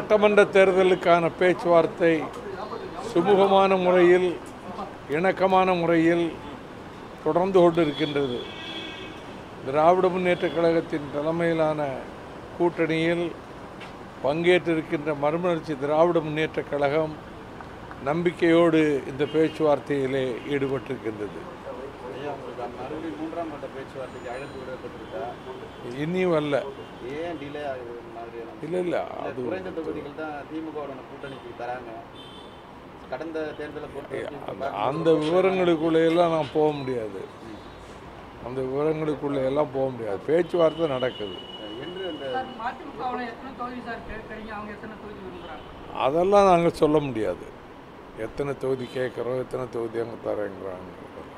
சட்டமன்ற தேர்தலுக்கான பேச்சுவார்த்தை சுமூகமான முறையில் இணக்கமான முறையில் தொடர்ந்து கொண்டிருக்கின்றது திராவிட முன்னேற்றக் கழகத்தின் தலைமையிலான கூட்டணியில் பங்கேற்றிருக்கின்ற மறுமலர்ச்சி திராவிட முன்னேற்றக் கழகம் நம்பிக்கையோடு இந்த பேச்சுவார்த்தையிலே ஈடுபட்டிருக்கின்றது ஐயா உங்களுக்கு அந்த மறுபடியும் மூன்றாம் கட்ட பேச்சுவார்த்தைக்கு அழைப்பு விடப்பட்டிருக்கா இனியும் அல்ல ஏன் டிலே ஆகுது இந்த மாதிரியான இல்லை இல்லை இல்ல, அது குறைந்த தொகுதிகள் தான் திமுகவோட கூட்டணிக்கு தராங்க கடந்த தேர்தலை பொறுத்த வரைக்கும் இப்ப அந்த பாருங்க, அந்த விவரங்களுக்குள்ளே எல்லாம் நான் போக முடியாது அந்த விவரங்களுக்குள்ளே எல்லாம் போக முடியாது பேச்சுவார்த்தை நடக்குது என்று அந்த சார் மதிமுகவில் எத்தனை தொகுதி சார் கேட்குறீங்க அவங்க எத்தனை தொகுதி விரும்புகிறாங்க அதெல்லாம் நாங்கள் சொல்ல முடியாது எத்தனை தொகுதி கேட்குறோம் எத்தனை தொகுதி அங்கே தரேங்கிறாங்க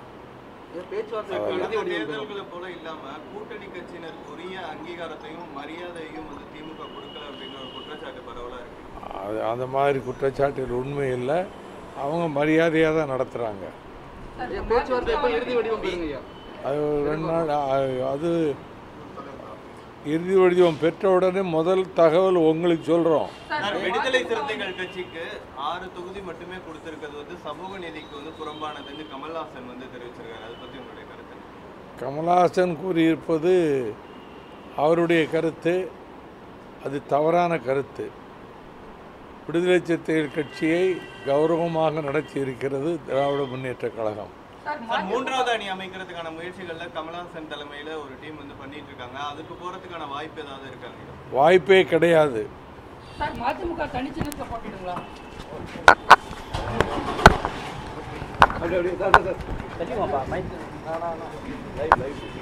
கடந்த தேர்தல்களை போல இல்லாம கூட்டணி கட்சியினர் உரிய அங்கீகாரத்தையும் மரியாதையும் வந்து திமுக கொடுக்கல அப்படின்னு ஒரு குற்றச்சாட்டு பரவலா இருக்கு அது அந்த மாதிரி குற்றச்சாட்டில் உண்மை இல்லை அவங்க மரியாதையாக தான் நடத்துகிறாங்க பேச்சுவார்த்தை எப்போ இறுதி வடிவம் அது ஒரு ரெண்டு நாள் ஆ- அது இறுதி வடிவம் பெற்ற உடனே முதல் தகவல் உங்களுக்கு சொல்கிறோம் சார், விடுதலை சிறுத்தைகள் கட்சிக்கு ஆறு தொகுதி மட்டுமே கொடுத்திருக்கிறது வந்து சமூக நீதிக்கு வந்து புறம்பானதுன்னு கமல்ஹாசன் வந்து தெரிவிச்சிருக்காரு அதை பத்தி உங்களுடைய கருத்து என்ன? கமலஹாசன் கூறியிருப்பது அவருடைய கருத்து அது தவறான கருத்து விடுதலை சிறுத்தைகள் கட்சியை கௌரவமாக நடத்தி இருக்கிறது திராவிட முன்னேற்றக் கழகம் சார் சார், மூன்றாவது அணி அமைக்கிறதுக்கான முயற்சிகள்ல கமல்ஹாசன் தலைமையில ஒரு டீம் வந்து பண்ணிட்டு இருக்காங்க அதுக்கு போறதுக்கான வாய்ப்பு ஏதாவது இருக்காங்க வாய்ப்பே கிடையாது சார் மதிமுக தனிச்சின்னத்தில் போட்டிடுங்களா அப்படி அப்படி சார் சார் சார்